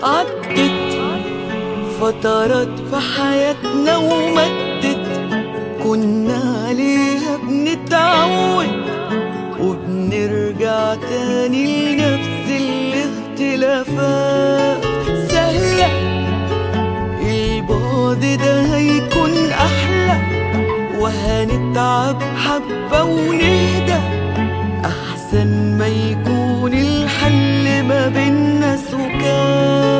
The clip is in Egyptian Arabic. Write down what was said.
عدت فترات في حياتنا ومدت كنا عليها بنتعود وبنرجع تاني لنفس الاختلافات سهلة البعد ده هيكون أحلى وهنتعب حبة ونهدى أحسن ما يكون الحل ما بينا سكات